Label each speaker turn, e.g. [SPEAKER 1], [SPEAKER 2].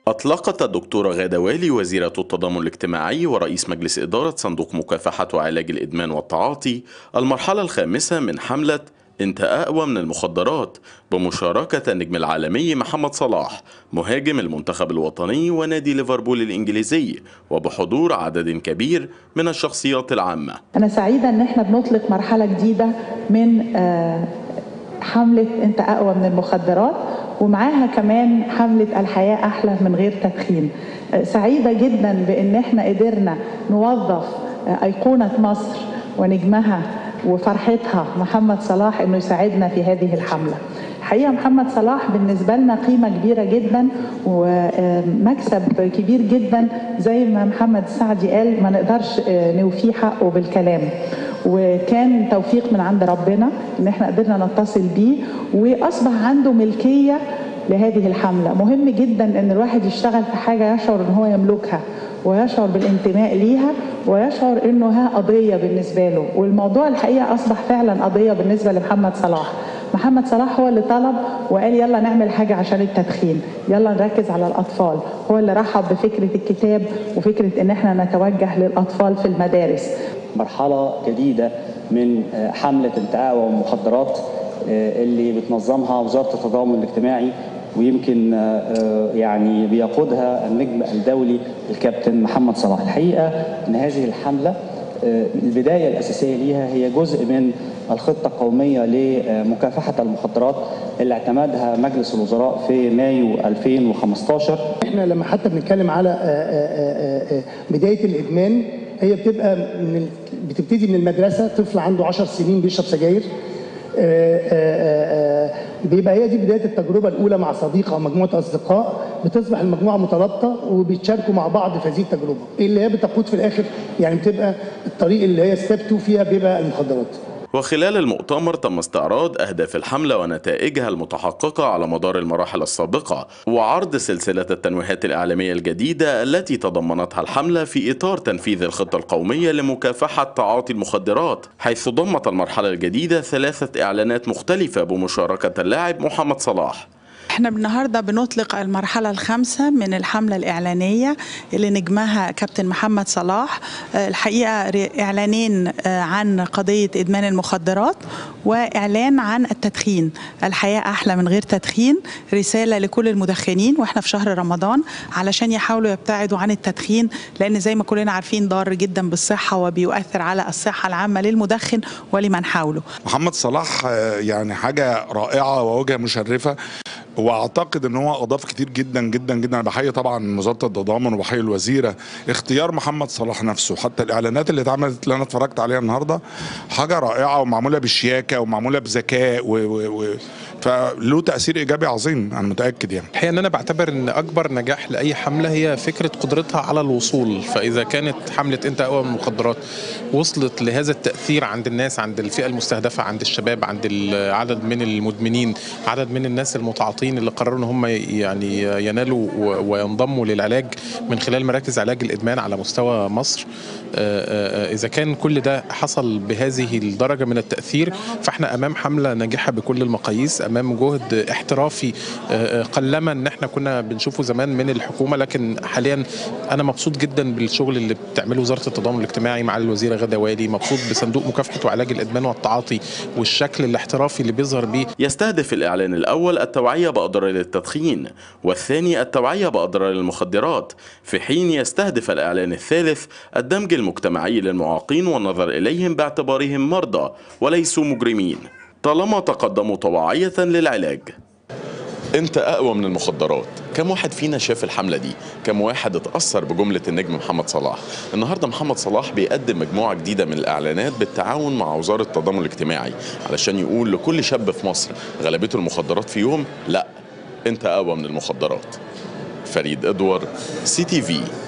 [SPEAKER 1] أطلقت الدكتورة غادة والي وزيرة التضامن الاجتماعي ورئيس مجلس إدارة صندوق مكافحة وعلاج الإدمان والتعاطي المرحلة الخامسة من حملة انت أقوى من المخدرات بمشاركة النجم العالمي محمد صلاح مهاجم المنتخب الوطني ونادي ليفربول الإنجليزي وبحضور عدد كبير من الشخصيات العامة
[SPEAKER 2] أنا سعيدة إن إحنا بنطلق مرحلة جديدة من آه، حملة أنت أقوى من المخدرات ومعاها كمان حملة الحياة أحلى من غير تدخين آه، سعيدة جدا بأن إحنا قدرنا نوظف آه، أيقونة مصر ونجمها وفرحتها محمد صلاح انه يساعدنا في هذه الحمله. حقيقه محمد صلاح بالنسبه لنا قيمه كبيره جدا ومكسب كبير جدا زي ما محمد السعدي قال ما نقدرش نوفيه حقه بالكلام. وكان توفيق من عند ربنا ان احنا قدرنا نتصل بيه واصبح عنده ملكيه لهذه الحمله، مهم جدا ان الواحد يشتغل في حاجه يشعر ان هو يملكها ويشعر بالانتماء ليها ويشعر انها قضيه بالنسبه له والموضوع الحقيقه اصبح فعلا قضيه بالنسبه لمحمد صلاح محمد صلاح هو اللي طلب وقال يلا نعمل حاجه عشان التدخين يلا نركز على الاطفال هو اللي رحب بفكره الكتاب وفكره ان احنا نتوجه للاطفال في المدارس
[SPEAKER 3] مرحله جديده من حمله انتقاء والمخدرات اللي بتنظمها وزاره التضامن الاجتماعي ويمكن يعني بيقودها النجم الدولي الكابتن محمد صلاح الحقيقه ان هذه الحمله البدايه الاساسيه ليها هي جزء من الخطه القوميه لمكافحه المخدرات اللي اعتمدها مجلس الوزراء في مايو 2015
[SPEAKER 4] احنا لما حتى بنتكلم على بدايه الادمان هي بتبقى من بتبتدي من المدرسه طفل عنده 10 سنين بيشرب سجاير بيبقى هي دي بدايه التجربه الاولى مع صديق او مجموعه اصدقاء بتصبح المجموعه مترابطه وبيتشاركوا مع بعض في هذه التجربه اللي هي بتقود في الاخر يعني بتبقى الطريق اللي هي ستيب 2 فيها بيبقى المخدرات
[SPEAKER 1] وخلال المؤتمر تم استعراض أهداف الحملة ونتائجها المتحققة على مدار المراحل السابقة وعرض سلسلة التنويهات الإعلامية الجديدة التي تضمنتها الحملة في إطار تنفيذ الخطة القومية لمكافحة تعاطي المخدرات حيث ضمت المرحلة الجديدة ثلاثة إعلانات مختلفة بمشاركة اللاعب محمد صلاح
[SPEAKER 2] احنا النهارده بنطلق المرحله الخامسه من الحمله الاعلانيه اللي نجمها كابتن محمد صلاح الحقيقه اعلانين عن قضيه ادمان المخدرات واعلان عن التدخين الحياه احلى من غير تدخين رساله لكل المدخنين واحنا في شهر رمضان علشان يحاولوا يبتعدوا عن التدخين لان زي ما كلنا عارفين ضار جدا بالصحه وبيؤثر على الصحه العامه للمدخن ولمن حوله
[SPEAKER 5] محمد صلاح يعني حاجه رائعه ووجهه مشرفه واعتقد ان هو اضاف كتير جدا جدا جدا انا بحيي طبعا وزاره التضامن وبحيي الوزيره اختيار محمد صلاح نفسه حتى الاعلانات اللي اتعملت اللي انا اتفرجت عليها النهارده حاجه رائعه ومعموله بشياكه ومعموله بذكاء و, و, و فله تاثير ايجابي عظيم انا متاكد يعني
[SPEAKER 6] الحقيقه ان انا بعتبر ان اكبر نجاح لاي حمله هي فكره قدرتها على الوصول فاذا كانت حمله انت اقوى من المخدرات وصلت لهذا التاثير عند الناس عند الفئه المستهدفه عند الشباب عند عدد من المدمنين عدد من الناس المتعاطين اللي قرروا ان هم يعني ينالوا وينضموا للعلاج من خلال مراكز علاج الادمان على مستوى مصر اذا كان كل ده حصل بهذه الدرجه من التاثير فاحنا امام حمله ناجحه بكل المقاييس امام جهد احترافي قلما ان احنا كنا بنشوفه زمان من الحكومه لكن حاليا انا مبسوط جدا بالشغل اللي بتعمله وزاره التضامن الاجتماعي مع الوزيره غاده والي مبسوط بصندوق مكافحه وعلاج الادمان والتعاطي والشكل الاحترافي اللي بيظهر بيه
[SPEAKER 1] يستهدف الاعلان الاول التوعيه باضرار التدخين والثاني التوعيه باضرار المخدرات في حين يستهدف الاعلان الثالث الدمج المجتمعي للمعاقين والنظر اليهم باعتبارهم مرضى وليسوا مجرمين طالما تقدموا طواعية للعلاج انت اقوى من المخدرات كم واحد فينا شاف الحمله دي كم واحد اتاثر بجمله النجم محمد صلاح النهارده محمد صلاح بيقدم مجموعه جديده من الاعلانات بالتعاون مع وزاره التضامن الاجتماعي علشان يقول لكل شاب في مصر غلبته المخدرات في يوم لا انت اقوى من المخدرات فريد ادوار سي تي في